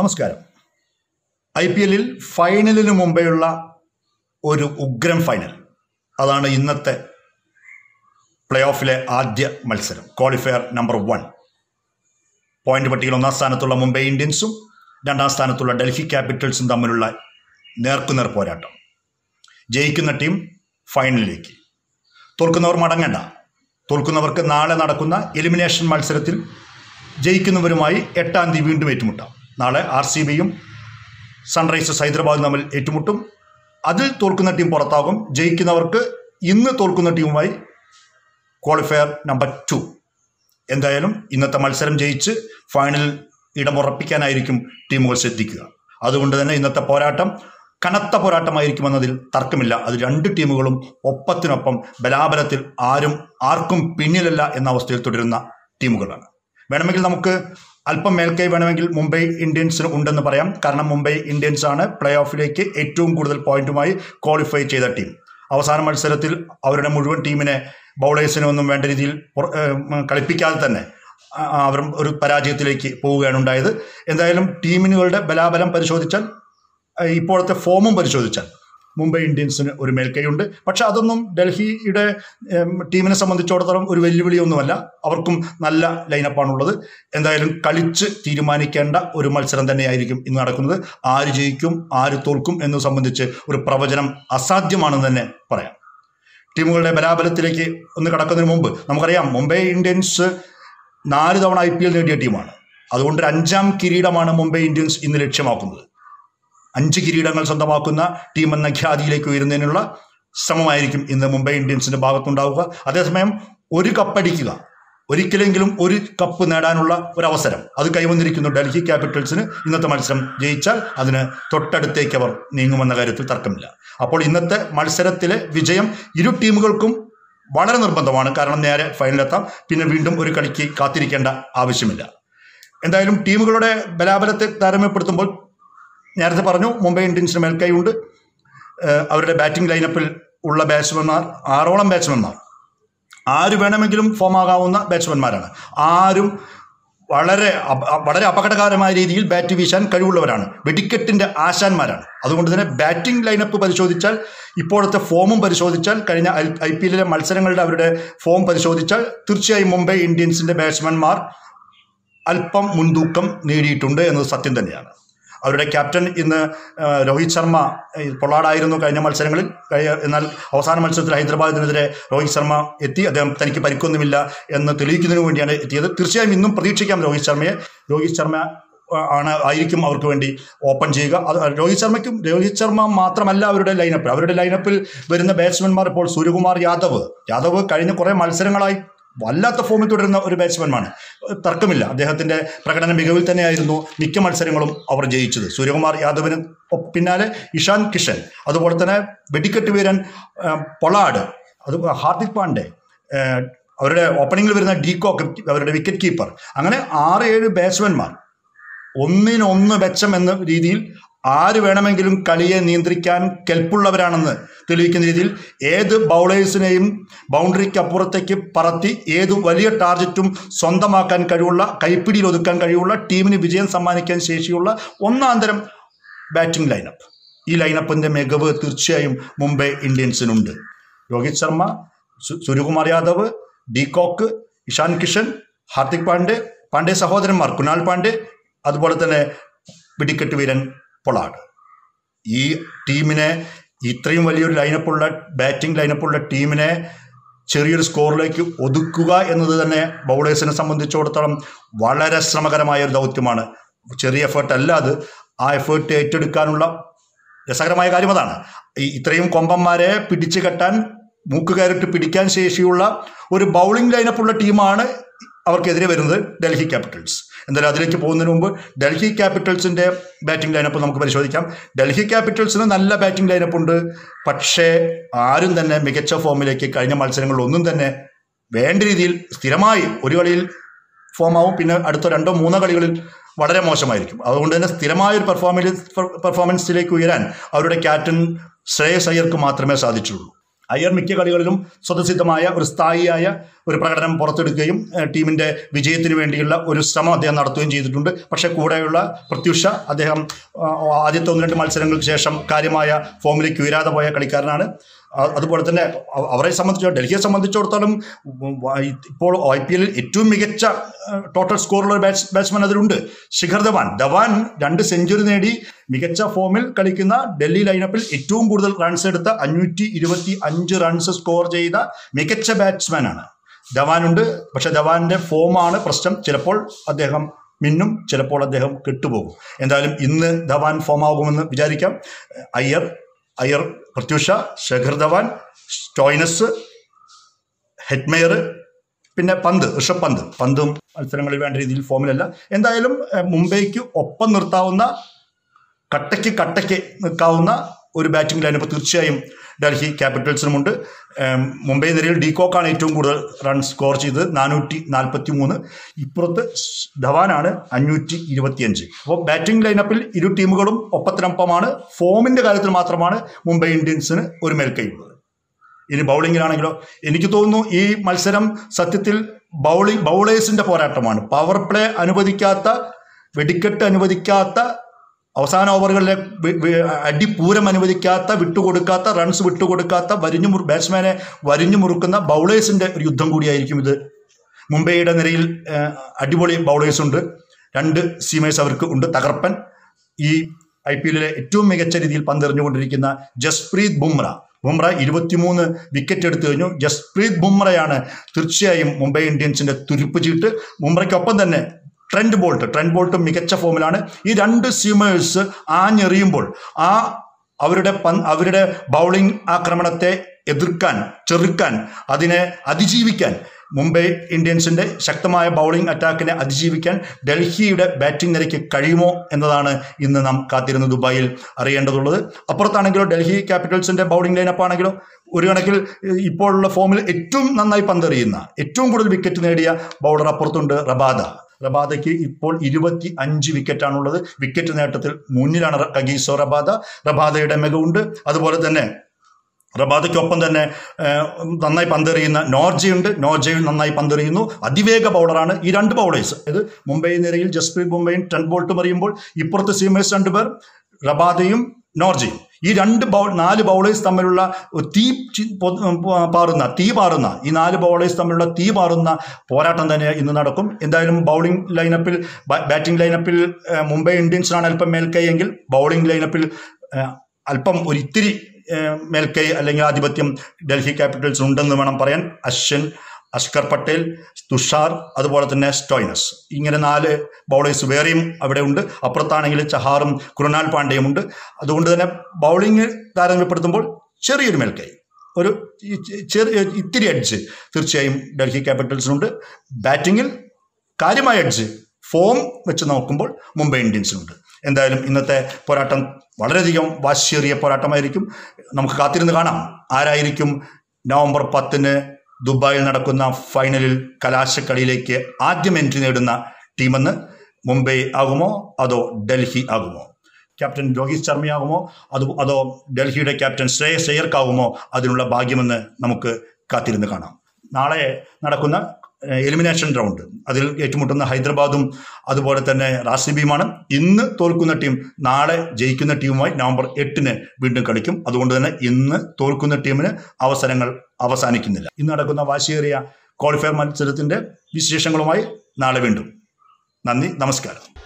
നമസ്കാരം I P എല്ലിൽ ഫൈനലിന് മുമ്പെയുള്ള ഒരു ഉഗ്രം ഫൈനൽ അതാണ് ഇന്നത്തെ പ്ലേ ഓഫിലെ ആദ്യ മത്സരം ക്വാളിഫയർ നമ്പർ വൺ പോയിന്റ് പട്ടികയിൽ ഒന്നാം സ്ഥാനത്തുള്ള മുംബൈ ഇന്ത്യൻസും രണ്ടാം സ്ഥാനത്തുള്ള ഡൽഹി ക്യാപിറ്റൽസും തമ്മിലുള്ള നേർക്കുനേർ പോരാട്ടം ജയിക്കുന്ന ടീം ഫൈനലിലേക്ക് തോൽക്കുന്നവർ മടങ്ങണ്ട തോൽക്കുന്നവർക്ക് നാളെ നടക്കുന്ന എലിമിനേഷൻ മത്സരത്തിൽ ജയിക്കുന്നവരുമായി എട്ടാം തീയതി വീണ്ടും ഏറ്റുമുട്ടാം നാളെ ആർ സി ബിയും സൺറൈസേഴ്സ് ഹൈദരാബാദും തമ്മിൽ ഏറ്റുമുട്ടും അതിൽ തോൽക്കുന്ന ടീം പുറത്താകും ജയിക്കുന്നവർക്ക് ഇന്ന് തോൽക്കുന്ന ടീമുമായി ക്വാളിഫയർ നമ്പർ ടു എന്തായാലും ഇന്നത്തെ മത്സരം ജയിച്ച് ഫൈനലിൽ ഇടമുറപ്പിക്കാനായിരിക്കും ടീമുകൾ ശ്രദ്ധിക്കുക അതുകൊണ്ട് തന്നെ ഇന്നത്തെ പോരാട്ടം കനത്ത പോരാട്ടമായിരിക്കുമെന്നതിൽ തർക്കമില്ല അത് രണ്ട് ടീമുകളും ഒപ്പത്തിനൊപ്പം ബലാബലത്തിൽ ആരും ആർക്കും പിന്നിലല്ല എന്ന അവസ്ഥയിൽ തുടരുന്ന ടീമുകളാണ് വേണമെങ്കിൽ നമുക്ക് അല്പം മേൽക്കൈ വേണമെങ്കിൽ മുംബൈ ഇന്ത്യൻസിന് ഉണ്ടെന്ന് പറയാം കാരണം മുംബൈ ഇന്ത്യൻസ് ആണ് പ്ലേ ഓഫിലേക്ക് ഏറ്റവും കൂടുതൽ പോയിന്റുമായി ക്വാളിഫൈ ചെയ്ത ടീം അവസാന മത്സരത്തിൽ അവരുടെ മുഴുവൻ ടീമിനെ ബൗളേഴ്സിനെ ഒന്നും വേണ്ട രീതിയിൽ പുറ- ഏഹ് കളിപ്പിക്കാതെ തന്നെ ആ- അവർ ഒരു പരാജയത്തിലേക്ക് പോവുകയാണ് ഉണ്ടായത് എന്തായാലും ടീമിനുകളുടെ ബലാബലം പരിശോധിച്ചാൽ ഏഹ് ഇപ്പോഴത്തെ ഫോമും പരിശോധിച്ചാൽ മുംബൈ ഇന്ത്യൻസിന് ഒരു മേൽക്കൈയുണ്ട് പക്ഷെ അതൊന്നും ഡൽഹിയുടെ ഏം, ടീമിനെ സംബന്ധിച്ചിടത്തോളം ഒരു വെല്ലുവിളിയൊന്നുമല്ല അവർക്കും നല്ല ലൈനപ്പാണുള്ളത് എന്തായാലും കളിച്ച് തീരുമാനിക്കേണ്ട ഒരു മത്സരം തന്നെയായിരിക്കും ഇന്ന് നടക്കുന്നത് ആര് ജയിക്കും ആര് തോൽക്കും എന്നത് സംബന്ധിച്ച് ഒരു പ്രവചനം അസാധ്യമാണെന്ന് തന്നെ പറയാം ടീമുകളുടെ ബലാബലത്തിലേക്ക് ഒന്ന് കടക്കുന്നതിന് മുമ്പ് നമുക്കറിയാം മുംബൈ ഇന്ത്യൻസ് നാല് തവണ ഐ പി എൽ നേടിയ ടീമാണ് അതുകൊണ്ട് ഒരു അഞ്ചാം കിരീടമാണ് മുംബൈ ഇന്ത്യൻസ് ഇന്ന് ലക്ഷ്യമാക്കുന്നത് അഞ്ച് കിരീടങ്ങൾ സ്വന്തമാക്കുന്ന ടീം എന്ന ഖ്യാതിയിലേക്ക് ഉയരുന്നതിനുള്ള ശ്രമമായിരിക്കും ഇന്ന് മുംബൈ ഇന്ത്യൻസിന്റെ ഭാഗത്തുണ്ടാവുക അതേസമയം ഒരു കപ്പടിക്കുക ഒരിക്കലെങ്കിലും ഒരു കപ്പ് നേടാനുള്ള ഒരു അവസരം അത് കൈവന്നിരിക്കുന്നു ഡൽഹി ക്യാപിറ്റൽസിന് ഇന്നത്തെ മത്സരം ജയിച്ചാൽ അതിന് തൊട്ടടുത്തേക്ക് അവർ നീങ്ങുമെന്ന കാര്യത്തിൽ തർക്കമില്ല അപ്പോൾ ഇന്നത്തെ മത്സരത്തിലെ വിജയം ഇരു ടീമുകൾക്കും വളരെ നിർബന്ധമാണ് കാരണം നേരെ ഫൈനലെത്താം പിന്നെ വീണ്ടും ഒരു കളിക്ക് കാത്തിരിക്കേണ്ട ആവശ്യമില്ല എന്തായാലും ടീമുകളുടെ ബലാബലത്തെ താരതമ്യപ്പെടുത്തുമ്പോൾ നേരത്തെ പറഞ്ഞു മുംബൈ ഇന്ത്യൻസിന് മേൽക്കൈയുണ്ട് ഏഹ് അവരുടെ ബാറ്റിംഗ് ലൈനപ്പിൽ ഉള്ള ബാറ്റ്സ്മാൻമാർ ആറോളം ബാറ്റ്സ്മാൻമാർ ആര് വേണമെങ്കിലും ഫോം ആകാവുന്ന ബാറ്റ്സ്മാൻമാരാണ് ആരും വളരെ അപ- വളരെ അപകടകരമായ രീതിയിൽ ബാറ്റ് വീശാൻ കഴിവുള്ളവരാണ് വെടിക്കെട്ടിന്റെ ആശാന്മാരാണ് അതുകൊണ്ട് തന്നെ ബാറ്റിംഗ് ലൈനപ്പ് പരിശോധിച്ചാൽ ഇപ്പോഴത്തെ ഫോമും പരിശോധിച്ചാൽ കഴിഞ്ഞ ഐ പി എല്ലിലെ മത്സരങ്ങളുടെ അവരുടെ ഫോം പരിശോധിച്ചാൽ തീർച്ചയായും മുംബൈ ഇന്ത്യൻസിന്റെ ബാറ്റ്സ്മാൻമാർ അല്പം മുൻതൂക്കം നേടിയിട്ടുണ്ട് എന്നത് സത്യം തന്നെയാണ് അവരുടെ ക്യാപ്റ്റൻ ഇന്ന് ആ, രോഹിത് ശർമ്മ ഈ, പൊള്ളാടായിരുന്നു കഴിഞ്ഞ മത്സരങ്ങളിൽ കഴിയ എന്നാൽ അവസാന മത്സരത്തിൽ ഹൈദരാബാദിനെതിരെ രോഹിത് ശർമ്മ എത്തി അദ്ദേഹം തനിക്ക് പരിക്കൊന്നുമില്ല എന്ന് തെളിയിക്കുന്നതിന് വേണ്ടിയാണ് എത്തിയത് തീർച്ചയായും ഇന്നും പ്രതീക്ഷിക്കാം രോഹിത് ശർമ്മയെ രോഹിത് ശർമ്മ ആ, ആണ് ആയിരിക്കും അവർക്ക് വേണ്ടി ഓപ്പൺ ചെയ്യുക അത് രോഹിത് ശർമ്മയ്ക്കും രോഹിത് ശർമ്മ മാത്രമല്ല അവരുടെ ലൈനപ്പ് അവരുടെ ലൈനപ്പിൽ വരുന്ന ബാറ്റ്സ്മാൻമാർ ഇപ്പോൾ സൂര്യകുമാർ യാദവ് യാദവ് കഴിഞ്ഞ കുറേ മത്സരങ്ങളായി വല്ലാത്ത ഫോമിൽ തുടരുന്ന ഒരു ബാറ്റ്സ്മാനാണ് തർക്കമില്ല അദ്ദേഹത്തിന്റെ പ്രകടന മികവിൽ തന്നെയായിരുന്നു മിക്ക മത്സരങ്ങളും അവർ ജയിച്ചത് സൂര്യകുമാർ യാദവിന് ഒപ്പ് പിന്നാലെ ഇഷാൻ കിഷൻ അതുപോലെ തന്നെ വെടിക്കെട്ട് വീരൻ ആ, പൊളാഡ് അത് ഹാർദിക് പാണ്ഡെ ആ, അവരുടെ ഓപ്പണിംഗിൽ വരുന്ന ഡീകോക്ക് അവരുടെ വിക്കറ്റ് കീപ്പർ അങ്ങനെ ആറ് ഏഴ് ബാറ്റ്സ്മാൻമാർ ഒന്നിനൊന്ന് മെച്ചം എന്ന രീതിയിൽ ആര് വേണമെങ്കിലും കളിയെ നിയന്ത്രിക്കാൻ കെൽപ്പുള്ളവരാണെന്ന് തെളിയിക്കുന്ന രീതിയിൽ ഏത് ബൗളേഴ്സിനെയും ബൗണ്ടറിക്ക് അപ്പുറത്തേക്ക് പറത്തി ഏത് വലിയ ടാർജറ്റും സ്വന്തമാക്കാൻ കഴിവുള്ള കൈപ്പിടിയിൽ ഒതുക്കാൻ കഴിവുള്ള ടീമിന് വിജയം സമ്മാനിക്കാൻ ശേഷിയുള്ള ഒന്നാന്തരം ബാറ്റിംഗ് ലൈനപ്പ് ഈ ലൈനപ്പിന്റെ മികവ് തീർച്ചയായും മുംബൈ ഇന്ത്യൻസിനുണ്ട് രോഹിത് ശർമ്മ സു- സൂര്യകുമാർ യാദവ് ഡീകോക്ക് ഇഷാൻ കിഷൻ ഹാർദിക് പാണ്ഡെ പാണ്ഡെ സഹോദരന്മാർ കുനാൽ പാണ്ഡെ അതുപോലെ തന്നെ വെടിക്കെട്ട് വീരൻ പൊളാഡ് ഈ ടീമിനെ ഇത്രയും വലിയൊരു ലൈനപ്പുള്ള ബാറ്റിംഗ് ലൈനപ്പുള്ള ടീമിനെ ചെറിയൊരു സ്കോറിലേക്ക് ഒതുക്കുക എന്നത് തന്നെ ബൗളേഴ്സിനെ സംബന്ധിച്ചിടത്തോളം വളരെ ശ്രമകരമായ ഒരു ദൗത്യമാണ് ചെറിയ എഫേർട്ട് അല്ല അത് ആ എഫേർട്ട് ഏറ്റെടുക്കാനുള്ള രസകരമായ കാര്യം അതാണ് ഈ ഇത്രയും കൊമ്പന്മാരെ പിടിച്ചു കെട്ടാൻ മൂക്ക് കയറിട്ട് പിടിക്കാൻ ശേഷിയുള്ള ഒരു ബൗളിംഗ് ലൈനപ്പുള്ള ടീമാണ് അവർക്കെതിരെ വരുന്നത് ഡൽഹി ക്യാപിറ്റൽസ് എന്തായാലും അതിലേക്ക് പോകുന്നതിന് മുമ്പ് ഡൽഹി ക്യാപിറ്റൽസിന്റെ ബാറ്റിംഗ് ലൈനപ്പ് നമുക്ക് പരിശോധിക്കാം ഡൽഹി ക്യാപിറ്റൽസിന് നല്ല ബാറ്റിംഗ് ലൈനപ്പ് ഉണ്ട് പക്ഷേ ആരും തന്നെ മികച്ച ഫോമിലേക്ക് കഴിഞ്ഞ മത്സരങ്ങളിൽ ഒന്നും തന്നെ വേണ്ട രീതിയിൽ സ്ഥിരമായി ഒരു കളിയിൽ ഫോമാവും പിന്നെ അടുത്ത രണ്ടോ മൂന്നോ കളികളിൽ വളരെ മോശമായിരിക്കും അതുകൊണ്ട് തന്നെ സ്ഥിരമായ ഒരു പെർഫോമൻസ് പെർഫോമൻസിലേക്ക് ഉയരാൻ അവരുടെ ക്യാപ്റ്റൻ ശ്രേയസ് അയ്യർക്ക് മാത്രമേ സാധിച്ചുള്ളൂ അയ്യർ മിക്ക കളികളിലും സ്വതസിദ്ധമായ ഒരു സ്ഥായിയായ ഒരു പ്രകടനം പുറത്തെടുക്കുകയും ഏഹ്, ടീമിന്റെ വിജയത്തിന് വേണ്ടിയുള്ള ഒരു ശ്രമം അദ്ദേഹം നടത്തുകയും ചെയ്തിട്ടുണ്ട് പക്ഷേ കൂടെയുള്ള പ്രത്യുഷ അദ്ദേഹം ആ, ആദ്യത്തെ ഒന്ന് രണ്ട് മത്സരങ്ങൾക്ക് ശേഷം കാര്യമായ ഫോമിലേക്ക് ഉയരാതെ പോയ കളിക്കാരനാണ് ആ- അതുപോലെ തന്നെ അവ- അവരെ സംബന്ധിച്ചോ ഡൽഹിയെ സംബന്ധിച്ചിടത്തോളം ഉം, വ- ഇപ്പോൾ ഐ പി എല്ലിൽ ഏറ്റവും മികച്ച ടോട്ടൽ സ്കോറുള്ള ഒരു ബാറ്റ്സ് ബാറ്റ്സ്മാൻ അതിലുണ്ട് ശിഖർ ധവാൻ ധവാൻ രണ്ട് സെഞ്ചുറി നേടി മികച്ച ഫോമിൽ കളിക്കുന്ന ഡൽഹി ലൈനപ്പിൽ ഏറ്റവും കൂടുതൽ റൺസ് എടുത്ത അഞ്ഞൂറ്റി ഇരുപത്തി അഞ്ച് റൺസ് സ്കോർ ചെയ്ത മികച്ച ബാറ്റ്സ്മാനാണ് ധവാനുണ്ട് പക്ഷെ ധവാന്റെ ഫോമാണ് പ്രശ്നം ചിലപ്പോൾ അദ്ദേഹം മിന്നും ചിലപ്പോൾ അദ്ദേഹം കെട്ടുപോകും എന്തായാലും ഇന്ന് ധവാൻ ഫോം ആകുമെന്ന് വിചാരിക്കാം അയ്യർ അയ്യർ പ്രത്യുഷ ശേഖർ ധവാൻ സ്റ്റോയിനസ് ഹെറ്റ്മെയർ പിന്നെ പന്ത് ഋഷഭ് പന്ത് പന്തും മത്സരങ്ങളിൽ വേണ്ട രീതിയിൽ ഫോമിലല്ല എന്തായാലും ഏഹ്, മുംബൈക്ക് ഒപ്പം നിർത്താവുന്ന കട്ടയ്ക്ക് കട്ടയ്ക്ക് നിൽക്കാവുന്ന ഒരു ബാറ്റിംഗ് ലൈനപ്പ് തീർച്ചയായും ഡൽഹി ക്യാപിറ്റൽസിനുമുണ്ട് ഏം, മുംബൈ നിരയിൽ ഡീകോക്കാണ് ഏറ്റവും കൂടുതൽ റൺ സ്കോർ ചെയ്തത് നാനൂറ്റി നാൽപ്പത്തി മൂന്ന് ഇപ്പുറത്ത് സ് ധവാനാണ് അഞ്ഞൂറ്റി ഇരുപത്തിയഞ്ച് അപ്പോൾ ബാറ്റിംഗ് ലൈനപ്പിൽ ഇരു ടീമുകളും ഒപ്പത്തിനൊപ്പമാണ് ഫോമിന്റെ കാര്യത്തിൽ മാത്രമാണ് മുംബൈ ഇന്ത്യൻസിന് ഒരു മേൽക്കൈയുള്ളത് ഇനി ബൗളിങ്ങിലാണെങ്കിലോ എനിക്ക് തോന്നുന്നു ഈ മത്സരം സത്യത്തിൽ ബൗളിംഗ് ബൗളേഴ്സിന്റെ പോരാട്ടമാണ് പവർ പ്ലേ അനുവദിക്കാത്ത വെടിക്കെട്ട് അനുവദിക്കാത്ത അവസാന ഓവറുകളിലെ വി- വി- അടിപൂരം അനുവദിക്കാത്ത വിട്ടുകൊടുക്കാത്ത റൺസ് വിട്ടുകൊടുക്കാത്ത വരിഞ്ഞു മുറു ബാറ്റ്സ്മാനെ വരിഞ്ഞു മുറുക്കുന്ന ബൗളേഴ്സിന്റെ ഒരു യുദ്ധം കൂടിയായിരിക്കും ഇത് മുംബൈയുടെ നിരയിൽ ഏഹ്, അടിപൊളി ബൗളേഴ്സ് ഉണ്ട് രണ്ട് സീമേഴ്സ് അവർക്ക് ഉണ്ട് തകർപ്പൻ ഈ ഐ പി എല്ലിലെ ഏറ്റവും മികച്ച രീതിയിൽ പന്തെറിഞ്ഞുകൊണ്ടിരിക്കുന്ന ജസ്പ്രീത് ബുംറ ബുംറ ഇരുപത്തിമൂന്ന് വിക്കറ്റ് എടുത്തു കഴിഞ്ഞു ജസ്പ്രീത് ബുംറയാണ് തീർച്ചയായും മുംബൈ ഇന്ത്യൻസിന്റെ തുരുപ്പ് ചീട്ട് മുംബൈക്കൊപ്പം തന്നെ ട്രെൻഡ് ബോൾട്ട് ട്രെൻഡ് ബോൾട്ടും മികച്ച ഫോമിലാണ് ഈ രണ്ട് സീമേഴ്സ് ആഞ്ഞെറിയുമ്പോൾ ആ അവരുടെ പൻ അവരുടെ ബൗളിംഗ് ആക്രമണത്തെ എതിർക്കാൻ ചെറുക്കാൻ അതിനെ അതിജീവിക്കാൻ മുംബൈ ഇന്ത്യൻസിന്റെ ശക്തമായ ബൗളിംഗ് അറ്റാക്കിനെ അതിജീവിക്കാൻ ഡൽഹിയുടെ ബാറ്റിംഗ് നിരയ്ക്ക് കഴിയുമോ എന്നതാണ് ഇന്ന് നാം കാത്തിരുന്ന ദുബായിൽ അറിയേണ്ടതുള്ളത് അപ്പുറത്താണെങ്കിലോ ഡൽഹി ക്യാപിറ്റൽസിന്റെ ബൗളിംഗ് ലൈനപ്പ് ആണെങ്കിലോ ഒരു കണക്കിൽ ഏഹ്, ഇപ്പോഴുള്ള ഫോമിൽ ഏറ്റവും നന്നായി പന്തെറിയുന്ന ഏറ്റവും കൂടുതൽ വിക്കറ്റ് നേടിയ ബൗളർ അപ്പുറത്തുണ്ട് റബാദ റബാദയ്ക്ക് ഇപ്പോൾ ഇരുപത്തി അഞ്ച് വിക്കറ്റാണുള്ളത് വിക്കറ്റ് നേട്ടത്തിൽ മുന്നിലാണ് കഗീസോ റബാദ റബാദയുടെ മികവുണ്ട് അതുപോലെ തന്നെ റബാദയ്ക്കൊപ്പം തന്നെ ഏഹ്, നന്നായി പന്തെറിയുന്ന നോർജയുണ്ട് നോർജയും നന്നായി പന്തെറിയുന്നു അതിവേഗ ബൗളറാണ് ഈ രണ്ട് ബൗളേഴ്സ് അതായത് മുംബൈ നിരയിൽ ജസ്പ്രീത് ബുംബൈയും ടെൻ ബോൾട്ടും എറിയുമ്പോൾ ഇപ്പുറത്ത് സീമേഴ്സ് രണ്ടുപേർ റബാദയും നോർജയും ഈ രണ്ട് ബൗൾ നാല് ബൗളേഴ്സ് തമ്മിലുള്ള ഒരു തീ ചി- പൊ- പ- പാറുന്ന തീ പാറുന്ന ഈ നാല് ബൗളേഴ്സ് തമ്മിലുള്ള തീ പാറുന്ന പോരാട്ടം തന്നെ ഇന്ന് നടക്കും എന്തായാലും ബൗളിംഗ് ലൈനപ്പിൽ ബാ- ബാറ്റിംഗ് ലൈനപ്പിൽ ഏഹ്, മുംബൈ ഇന്ത്യൻസിനാണ് അല്പം മേൽക്കൈ എങ്കിൽ ബൗളിംഗ് ലൈനപ്പിൽ ഏഹ്, അല്പം ഒരു ഇത്തിരി ഏഹ്, മേൽക്കൈ അല്ലെങ്കിൽ ആധിപത്യം ഡൽഹി ക്യാപിറ്റൽസ് ഉണ്ടെന്ന് വേണം പറയാൻ അശ്വിൻ അഷ്കർ പട്ടേൽ തുഷാർ അതുപോലെ തന്നെ സ്റ്റോയിനസ് ഇങ്ങനെ നാല് ബൗളേഴ്സ് വേറെയും അവിടെ ഉണ്ട് അപ്പുറത്താണെങ്കിൽ ചഹാറും കൃണാൽ പാണ്ഡ്യയും ഉണ്ട് അതുകൊണ്ട് തന്നെ ബൗളിംഗ് താരതമ്യപ്പെടുത്തുമ്പോൾ ചെറിയൊരു മേൽക്കൈ ഒരു ഈ ചെ- ചെറിയ ഇത്തിരി എഡ്ജ് തീർച്ചയായും ഡൽഹി ക്യാപിറ്റൽസിനുണ്ട് ബാറ്റിങ്ങിൽ കാര്യമായ എഡ്ജ് ഫോം വെച്ച് നോക്കുമ്പോൾ മുംബൈ ഇന്ത്യൻസിനുണ്ട് എന്തായാലും ഇന്നത്തെ പോരാട്ടം വളരെയധികം വാശിയേറിയ പോരാട്ടമായിരിക്കും നമുക്ക് കാത്തിരുന്ന് കാണാം ആരായിരിക്കും നവംബർ പത്തിന് ദുബായിൽ നടക്കുന്ന ഫൈനലിൽ കലാശക്കളിയിലേക്ക് ആദ്യം എൻട്രി നേടുന്ന ടീമെന്ന് മുംബൈ ആകുമോ അതോ ഡൽഹി ആകുമോ ക്യാപ്റ്റൻ രോഹിത് ശർമ്മയാകുമോ അത് അതോ ഡൽഹിയുടെ ക്യാപ്റ്റൻ ശ്രേയസ് അയ്യർക്കാകുമോ അതിനുള്ള ഭാഗ്യമെന്ന് നമുക്ക് കാത്തിരുന്ന് കാണാം നാളെ നടക്കുന്ന എലിമിനേഷൻ റൗണ്ട് അതിൽ ഏറ്റുമുട്ടുന്ന ഹൈദരാബാദും അതുപോലെ തന്നെ റാസിബിയുമാണ് ഇന്ന് തോൽക്കുന്ന ടീം നാളെ ജയിക്കുന്ന ടീമുമായി നവംബർ എട്ടിന് വീണ്ടും കളിക്കും അതുകൊണ്ട് തന്നെ ഇന്ന് തോൽക്കുന്ന ടീമിന് അവസരങ്ങൾ അവസാനിക്കുന്നില്ല ഇന്ന് നടക്കുന്ന വാശിയേറിയ ക്വാളിഫയർ മത്സരത്തിന്റെ വിശേഷങ്ങളുമായി നാളെ വീണ്ടും നന്ദി നമസ്കാരം